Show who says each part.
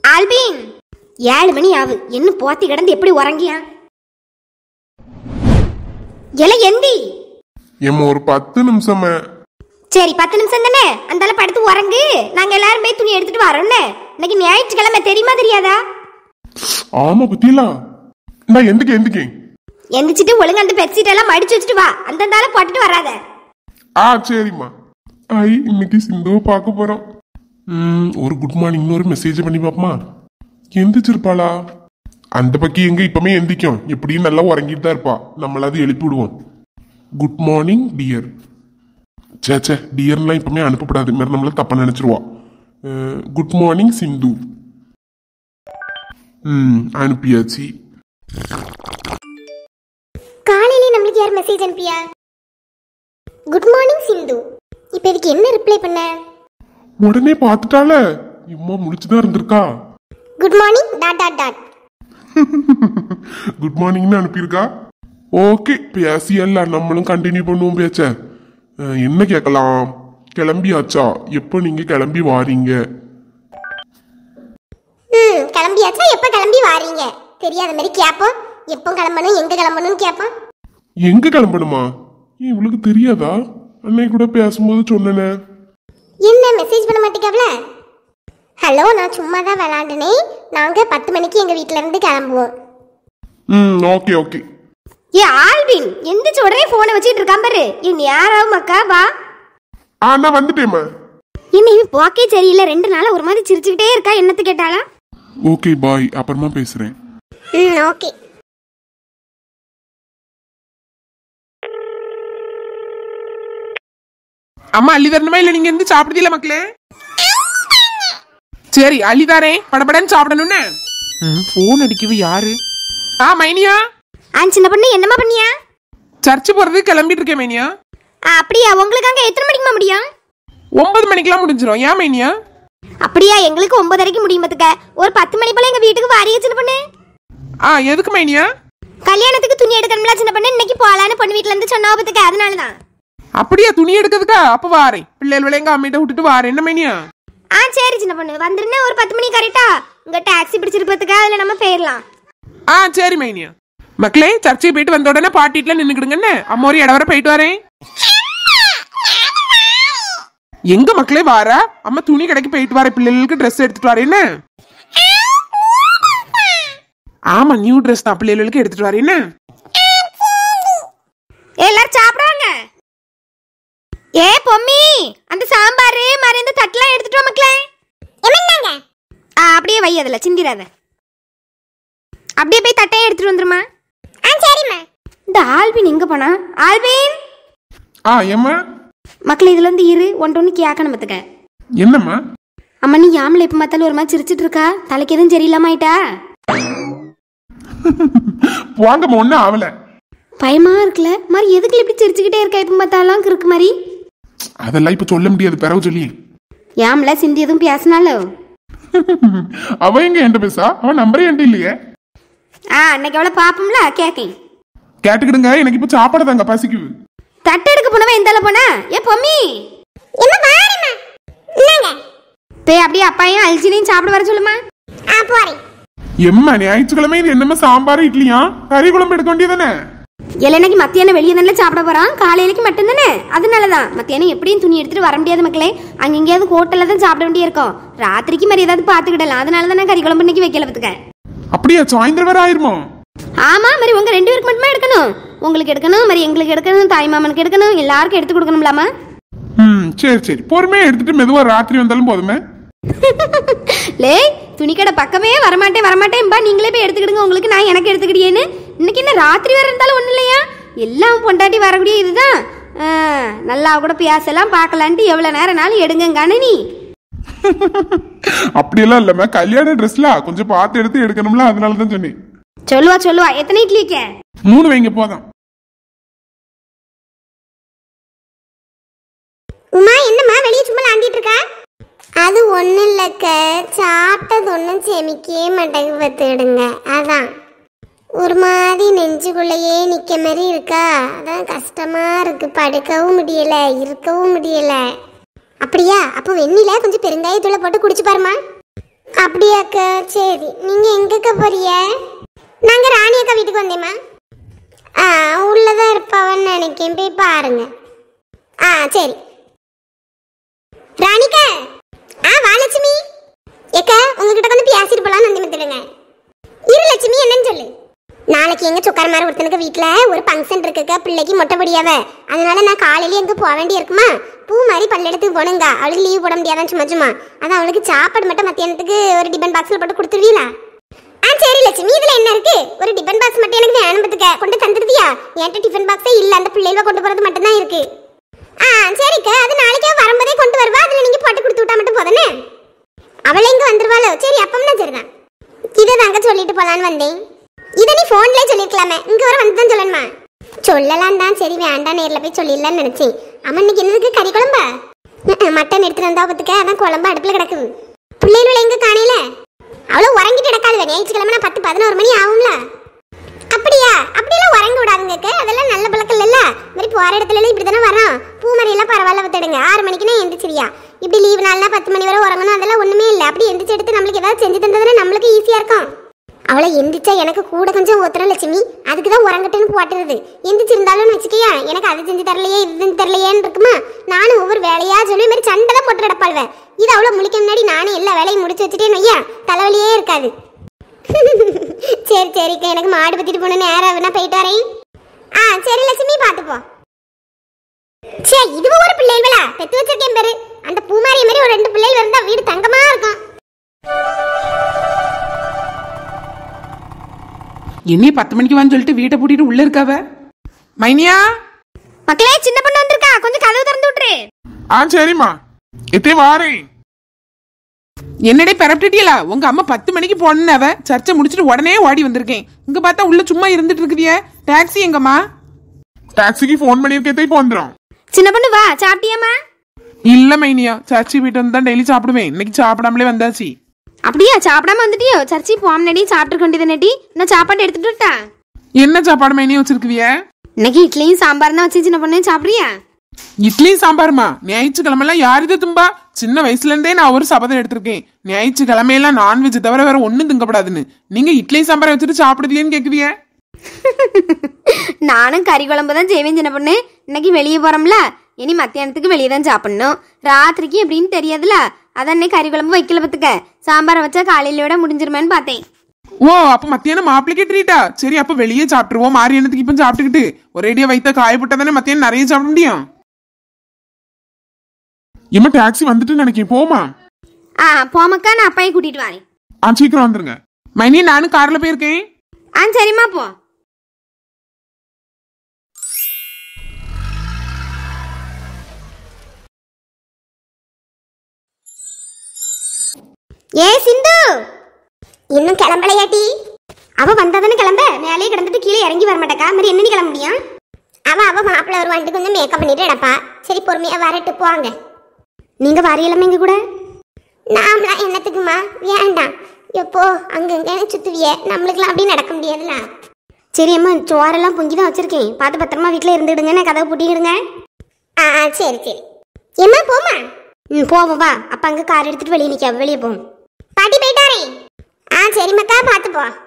Speaker 1: ஆல்பின் ஏழு மணி ஆகு என்ன போத்தி கிடந்து எப்படி உறங்கியா எல எந்தி
Speaker 2: எம்மா ஒரு பத்து நிமிஷமா
Speaker 1: சரி பத்து நிமிஷம் தானே அந்தால படுத்து உறங்கு நாங்க எல்லாரும் போய் துணி எடுத்துட்டு வரோம்னு இன்னைக்கு ஞாயிற்றுக்கிழமை தெரியுமா தெரியாதா
Speaker 2: ஆமா பத்தியலா நான் எந்துக்கு எந்துக்கேன்
Speaker 1: எந்திரிச்சிட்டு ஒழுங்கா அந்த பெட்ஷீட் எல்லாம் மடிச்சு வச்சுட்டு வா அந்தந்தால போட்டுட்டு வராத
Speaker 2: ஆ சரிம்மா ஐ இன்னைக்கு சிந்துவை பார்க்க போறோம் ம், ஒரு குட் மார்னிங் ஒரு மெசேஜ் பண்ணி பாப்பமா எந்திரிச்சிருப்பாளா அந்த பக்கி எங்க இப்பமே எந்திக்கும் எப்படியும் நல்லா உறங்கிட்டு தான் இருப்பா நம்மளாவது எழுப்பி விடுவோம் குட் மார்னிங் டியர் சே சே டியர்லாம் இப்பமே அனுப்பப்படாது மாதிரி நம்மள தப்பா நினைச்சிருவா குட் மார்னிங் சிந்து ம் அனுப்பியாச்சு
Speaker 3: காலையிலே நம்மளுக்கு யார் மெசேஜ் அனுப்பியா குட் மார்னிங் சிந்து இப்போ இதுக்கு என்ன ரிப்ளை பண்ண
Speaker 2: உடனே பார்த்துட்டால இம்மா முடிச்சுதான் இருந்திருக்கா
Speaker 3: good morning dot dot dot
Speaker 2: good மார்னிங்னு அனுப்பியிருக்கா ஓகே பேசியல்ல நம்மளும் கண்டினியூ பண்ணுவோம் பேச்ச அஹ், என்ன கேட்கலாம் கிளம்பியாச்சா எப்போ நீங்க கிளம்பி வாரீங்க
Speaker 3: ம் கிளம்பியாச்சா எப்போ கிளம்பி வாரீங்க தெரியாத மாதிரி கேட்போம் எப்போ கிளம்பணும் எங்கே கிளம்பணும்னு கேட்போம்
Speaker 2: எங்க கிளம்பணுமா ஏன் இவளுக்கு தெரியாதா அன்னைக்கு கூட பேசும்போது சொன்னனே
Speaker 3: என்ன மெசேஜ் பண்ண மாட்டேங்கல ஹலோ நான் சும்மா தான் விளாண்டுனேன் நாங்கள் பத்து மணிக்கு எங்கள் வீட்டில இருந்து கிளம்புவோம்
Speaker 2: ம் ஓகே ஓகே
Speaker 1: ஏ ஆல்பின் எந்திரிச்ச உடனே போனை வச்சுட்டு இருக்கான் பாரு என் யாராவும் மக்கா வா
Speaker 2: ஆ நான் வந்துட்டேம்மா
Speaker 1: என்ன இவன் போக்கே சரியில்லை ரெண்டு நாளா ஒரு மாதிரி சிரிச்சுக்கிட்டே இருக்கா என்னத்து கேட்டாளா
Speaker 2: ஓகே பாய் அப்புறமா பேசுறேன்
Speaker 3: ம் ஓகே
Speaker 4: அம்மா அள்ளி தரணுமா இல்ல நீங்க இருந்து சாப்பிடுதீல மக்களே சரி அள்ளி தாரேன் படபடன்னு சாப்பிடணும்னு போன் அடிக்குது யாரு ஆ மைனியா
Speaker 1: ஆ சின்ன பொண்ணு என்னம்மா பண்ணியா
Speaker 4: சர்ச்சு போறது கிளம்பிட்டு இருக்கேன் மைனியா
Speaker 1: ஆ, அப்படியா உங்களுக்கு அங்க எத்தனை மணிக்குமா முடியும்
Speaker 4: ஒன்பது மணிக்கெல்லாம் முடிஞ்சிரும் ஏன் மைனியா
Speaker 1: அப்படியா எங்களுக்கு ஒன்பதரைக்கு முடியும் பாத்துக்க ஒரு பத்து மணி போல எங்க வீட்டுக்கு வாரிய சின்ன பொண்ணு
Speaker 4: ஆ எதுக்கு மைனியா
Speaker 1: கல்யாணத்துக்கு துணி எடுக்கணும்ல சின்ன பொண்ணு இன்னைக்கு போலான்னு பொண்ணு வீட்ல இருந்து சொன்னா பாத்துக்க அதனாலதான்
Speaker 4: அப்படியா துணி எடுக்கிறதுக்கா அப்ப வாரேன் பிள்ளைகள் எங்க அம்மிட்ட விட்டுட்டு வாரேன் என்ன மைனியா
Speaker 1: ஆ சரி சின்ன பொண்ணு வந்துருன்னா ஒரு பத்து மணி கரெக்டா உங்க டாக்ஸி பிடிச்சிருப்பதுக்கு அதுல நம்ம போயிடலாம்
Speaker 4: ஆ சரி மைனியா மக்களே சர்ச்சைக்கு போயிட்டு வந்த உடனே பாட்டிட்டுல நின்னுக்கிடுங்கன்னு அம்மா ஒரு இடம் வர போயிட்டு வரேன் எங்க மக்களே வாரா அம்மா துணி கடைக்கு போயிட்டு வர பிள்ளைகளுக்கு ட்ரெஸ் எடுத்துட்டு வரேன்னு ஆமா நியூ ட்ரெஸ் தான் பிள்ளைகளுக்கு எடுத்துட்டு வரேன்னு
Speaker 1: எல்லாரும் சாப்பிடுவாங்க ஏ பொம்மி அந்த சாம்பார் மாதிரி இந்த தட்டுலாம் எடுத்துட்டு வா மக்களே
Speaker 3: என்னங்க
Speaker 1: ஆ அப்படியே வை அதுல சிந்திராத அப்படியே போய் தட்டையே எடுத்துட்டு வந்துருமா
Speaker 3: ஆ சரிம்மா
Speaker 1: இந்த ஆல்பின் எங்க போனா ஆல்பின்
Speaker 2: ஆ ஏம்மா
Speaker 1: மக்கள் இதுல இருந்து இரு ஒன்று ஒன்று கேட்கணும் பார்த்துக்க
Speaker 2: என்னம்மா
Speaker 1: அம்மா நீ யாமல எப்ப பார்த்தாலும் ஒரு மாதிரி சிரிச்சிட்டு இருக்கா தலைக்கு எதுவும் சரியில்லாம ஆயிட்டா
Speaker 2: வாங்கம்மா ஒன்றும் ஆகல
Speaker 1: பயமா இருக்குல்ல மாதிரி எதுக்கு இப்படி சிரிச்சுக்கிட்டே இருக்கா எப்ப பார்த்தாலும் இருக்கு மாதிரி
Speaker 2: அதெல்லாம் இப்ப சொல்ல முடியாது பிறகு சொல்லி
Speaker 1: யாமல சிந்தி எதுவும் பேசினாலும்
Speaker 2: அவ எங்க என்கிட்ட பேசா அவன் நம்பரே என்கிட்ட இல்லையே
Speaker 1: ஆ அன்னைக்கு அவளை பாப்போம்ல கேக்கேன்
Speaker 2: கேட்டுக்கிடுங்க எனக்கு இப்ப சாப்பாடு தாங்க பசிக்குது
Speaker 1: தட்டு எடுக்க போனவன் எந்தால போனா ஏ பொம்மி
Speaker 3: என்ன பாரும்மா என்னங்க
Speaker 1: போய் அப்படியே அப்பாயும் அல்ஜினையும் சாப்பிட வர சொல்லுமா
Speaker 3: ஆ போறேன்
Speaker 2: எம்மா ஞாயிற்றுக்கிழமை இது என்னம்மா சாம்பார் இட்லியா கறி குழம்பு எடுக்க வேண்டியதானே
Speaker 1: இல்லைனாக்கி மத்தியானம் வெளியே தானே சாப்பிட போறான் காலையிலக்கு மட்டும்தானே அதனாலதான் மத்தியானம் எப்படியும் துணி எடுத்துட்டு வர முடியாது மக்களே அங்க எங்கேயாவது ஹோட்டல்ல தான் சாப்பிட வேண்டியிருக்கும் ராத்திரிக்கு மாதிரி ஏதாவது பாத்துக்கிடலாம் அதனால தான் நான் கறி குழம்பு இன்னைக்கு வைக்கல பத்துக்க
Speaker 2: அப்படியா சாயந்தரம் வேற ஆயிருமோ
Speaker 1: ஆமா மாதிரி உங்க ரெண்டு பேருக்கு மட்டுமா எடுக்கணும் உங்களுக்கு எடுக்கணும் மாதிரி எங்களுக்கு எடுக்கணும் தாய் மாமனுக்கு எடுக்கணும் எல்லாருக்கும் எடுத்து கொடுக்கணும்லாமா
Speaker 2: ம் சரி சரி பொறுமையா எடுத்துட்டு மெதுவா ராத்திரி வந்தாலும் போதுமே
Speaker 1: லே துணிக்கடை பக்கமே வரமாட்டேன் வரமாட்டேன்பா நீங்களே போய் எடுத்துக்கிடுங்க உங்களுக்கு நான் எனக்கு எடுத்துக்கிடியேன்னு இன்னைக்கு என்ன ராத்திரி வர இருந்தாலும் ஒன்றும் இல்லையா எல்லாம் பொண்டாட்டி வரக்கூடிய இதுதான் ஆ, நல்லா கூட பேசலாம் பார்க்கலான்ட்டு எவ்வளோ நேரம்னாலும் எடுங்கங்கானே நீ
Speaker 2: அப்படியெல்லாம் இல்லம்மா கல்யாண ட்ரெஸ்ல கொஞ்சம் பார்த்து எடுத்து எடுக்கணும்ல அதனால தான் சொன்னேன்
Speaker 1: சொல்லுவா சொல்லுவா எத்தனை இட்லி வைக்க
Speaker 2: மூணு வைங்க போதும்
Speaker 3: உமா என்னம்மா வெளியே சும்மா லாண்டிட்டு இருக்கா அது ஒன்றும் இல்லைக்க சாப்பிட்டது ஒன்றும் செமிக்கவே மாட்டேங்க பார்த்துடுங்க அதான் ஒரு மாதிரி நெஞ்சுக்குள்ளேயே நிற்க மாதிரி இருக்கா அதான் கஷ்டமா இருக்கு படுக்கவும் முடியல இருக்கவும் முடியல அப்படியா அப்போ வெண்ணில கொஞ்சம் பெருங்காயத்தூளை போட்டு குடிச்சு பாருமா அப்படியாக்கா சரி நீங்க எங்கக்க போறிய நாங்க ராணி அக்கா வீட்டுக்கு வந்தேம்மா ஆ உள்ளதான் இருப்பாவன்னு நினைக்கேன் போய் பாருங்க ஆ சரி ராணிக்கா ஆ வாலட்சுமி ஏக்கா உங்ககிட்ட கொஞ்சம் பேசிட்டு போலாம்னு வந்து வந்துடுங்க இரு லட்சுமி என்னன்னு சொல்லு நாளைக்கு எங்க சொக்கார மாதிரி ஒருத்தனுக்கு வீட்ல ஒரு ஃபங்க்ஷன் இருக்குக்கா பிள்ளைக்கு மொட்டை படியாவ அதனால நான் காலையில எங்க போக வேண்டி இருக்குமா பூ மாதிரி பல்லெடுத்துக்கு போனுங்க அவளுக்கு லீவ் போட முடியாதான் சும்மா சும்மா அதான் அவளுக்கு சாப்பாடு மட்டும் மத்தியானத்துக்கு ஒரு டிபன் பாக்ஸ்ல போட்டு கொடுத்துருவீங்களா ஆ சரி லட்சுமி இதுல என்ன இருக்கு ஒரு டிபன் பாக்ஸ் மட்டும் எனக்கு வேணும் பத்துக்க கொண்டு தந்துருவியா என்கிட்ட டிஃபன் பாக்ஸே இல்ல அந்த பிள்ளைகள கொண்டு போறது மட்டும் தான் இருக்கு ஆ சரிக்கா அது நாளைக்கே வரும்போதே கொண்டு வருவா அதுல நீங்க போட்டு கொடுத்து விட்டா மட்டும் போதானே அவளை இங்க வந்துருவாளோ சரி அப்பம்னா சரிதான் இதை தாங்க சொல்லிட்டு போலான்னு வந்தேன் இதை நீ போன்லயே சொல்லிருக்கலாமே இங்க வர வந்து தான் சொல்லணுமா சொல்லலாம் தான் சரி வேண்டாம் நேர்ல போய் சொல்லிடலாம்னு நினைச்சேன் அம்மா இன்னைக்கு என்னதுக்கு கறி குழம்பா ம்ம், மட்டன் எடுத்துட்டு வந்தா பத்துக்க அதான் குழம்பு அடுப்புல கிடக்குது பிள்ளைகள் எங்க காணையில அவ்வளோ உறங்கிட்டு கிடக்காது ஞாயிற்றுக்கிழமை பத்து பதினோரு மணி ஆகும்ல அப்படியா அப்படியெல்லாம் உறங்க விடாதுங்கக்க அதெல்லாம் நல்ல பழக்கம் இல்லைல்ல இந்த மாதிரி போற இடத்துல எல்லாம் இப்படி தானே வரோம் பூ எல்லாம் பரவாயில்ல வித்துடுங்க ஆறு மணிக்குனா எந்திரிச்சிரியா இப்படி லீவ் நாள்லாம் பத்து மணி வரை உறங்கணும் அதெல்லாம் ஒண்ணுமே இல்லை அப்படி எந்திரிச்சு எடுத்து நம்மளுக்கு ஏதாவது செஞ்சு தந்ததுன்னா நம்மளுக்கு ஈஸியா இருக்கும் அவளை எந்திரிச்சா எனக்கு கூட கொஞ்சம் ஒத்துறோம் லட்சுமி அதுக்கு தான் உறங்கட்டுன்னு போட்டுறது எந்திரிச்சிருந்தாலும் வச்சுக்கியா எனக்கு அது செஞ்சு தரலையே இது செஞ்சு தரலையேன்னு இருக்குமா நானும் ஒவ்வொரு வேலையா சொல்லி மாதிரி சண்டை தான் போட்டு கிடப்பாள்வேன் இது அவ்வளோ முழிக்க முன்னாடி நானும் எல்லா வேலையும் முடிச்சு வச்சுட்டேன்னு ஐயா தலைவலியே இருக்காது சரி சரிக்கா எனக்கு மாடு பத்திட்டு போன நேரம் நான் போயிட்டு வரேன் ஆ சரி லட்சுமி பார்த்துப்போம் சே இதுவும் ஒரு பிள்ளைகளா பெத்து வச்சிருக்கேன் பேரு அந்த பூமாரி மாதிரி ஒரு ரெண்டு பிள்ளைகள் இருந்தா வீடு தங்கமா இருக்கும்
Speaker 4: என்னைய பத்து மணிக்கு வான்னு சொல்லிட்டு வீட்டை பூட்டிட்டு உள்ள இருக்காவ மைனியா
Speaker 1: மக்களே சின்ன பொண்ணு வந்திருக்கா கொஞ்சம் கதவு திறந்து விட்டுரு
Speaker 2: ஆ சரிம்மா எத்தே வாரேன்
Speaker 4: என்னடே பரப்பிட்டியலா உங்க அம்மா பத்து மணிக்கு போனவ சர்ச்சை முடிச்சிட்டு உடனே ஓடி வந்திருக்கேன் இங்க பார்த்தா உள்ள சும்மா இருந்துட்டு இருக்குதிய டாக்ஸி எங்கம்மா
Speaker 2: டாக்ஸிக்கு ஃபோன் பண்ணியிருக்கே இப்போ வந்துடும்
Speaker 1: சின்ன பொண்ணு வா சாப்பிட்டியாம்மா
Speaker 4: இல்ல மைனியா சர்ச்சி வீட்டு வந்து தான் டெய்லி சாப்பிடுவேன் இன்னைக்கு சாப்பிடாமலே வந்தாச்சு
Speaker 1: அப்படியா சாப்பிடாம வந்துட்டியோ சர்ச்சி போம்னடி சாப்பிட்டு கொண்டியது நடி நான் சாப்பாடு எடுத்துட்டு விட்டா
Speaker 4: என்ன சாப்பாடு மைனியா வச்சிருக்குவிய
Speaker 1: இன்னைக்கு இட்லியும் சாம்பார் தான் வச்சு சின்ன பொண்ணு சாப்பிடுறியா
Speaker 4: இட்லி சாம்பாருமா ஞாயிற்றுக்கிழமெல்லாம் யார் இது தும்பா சின்ன வயசுல இருந்தே நான் ஒரு சபதம் எடுத்திருக்கேன் ஞாயிற்றுக்கிழமையெல்லாம் நான்வெஜ் தவிர வேற ஒண்ணும் திங்கப்படாதுன்னு நீங்க இட்லி சாம்பாரை வச்சுட்டு சாப்பிடுதியன்னு கேக்குவிய
Speaker 1: நானும் கறி குழம்பு தான் செய்வேன் சின்ன பொண்ணு இன்னைக்கு வெளியே போறோம்ல இனி மத்தியானத்துக்கு வெளியே தான் சாப்பிடணும் ராத்திரிக்கு எப்படின்னு தெரியாதுல அதான் இன்னைக்கு கறி குழம்பு வைக்கல பத்துக்க சாம்பாரை வச்சா காலையிலோட முடிஞ்சிருமேன்னு பார்த்தேன்
Speaker 4: ஓ அப்ப மத்தியானம் மாப்பிளைக்கே ட்ரீட்டா சரி அப்ப வெளியே சாப்பிட்டுருவோம் மாரியனத்துக்கு இப்ப சாப்பிட்டுக்கிட்டு ஒரேடியா வைத்த காயப்பட்டா தானே மத்தியானம் நிறைய சாப்பிட முடியும்
Speaker 2: இம்மா டாக்ஸி வந்துட்டு நினைக்கேன் போமா
Speaker 1: ஆ போமக்கா நான் அப்பாயை கூட்டிட்டு வரேன்
Speaker 2: ஆ சீக்கிரம் வந்துருங்க
Speaker 4: மைனி நானும் கார்ல போயிருக்கேன்
Speaker 1: ஆ சரிம்மா போ
Speaker 3: ஏ சிந்து இன்னும் கிளம்பலையாட்டி அவ வந்தாதானே கிளம்ப மேலே கிடந்துட்டு கீழே இறங்கி வர மாட்டேக்கா மாதிரி என்ன கிளம்ப முடியும் அவ அவ மாப்பிள்ள வருவான்ட்டு கொஞ்சம் மேக்கப் பண்ணிட்டு இடப்பா சரி பொறுமையா வரட்டு போவாங்க நீங்க வரையலாமே எங்க கூட நாமலாம் என்னத்துக்குமா வேண்டாம் எப்போ அங்கங்க சுத்துவிய நம்மளுக்குலாம் அப்படி நடக்க முடியாதுல்ல சரி அம்மா சோறெல்லாம் பொங்கி தான் வச்சிருக்கேன் பார்த்து பத்திரமா வீட்டில் இருந்துடுங்க நான் கதவை பூட்டிக்கிடுங்க ஆ ஆ, சரி சரி ஏம்மா போமா ம் போவோம் வா அப்பா அங்கே கார் எடுத்துட்டு வெளியே நிற்க வெளியே போவோம் பாட்டி போயிட்டாரே ஆ சரி மக்கா பார்த்து போ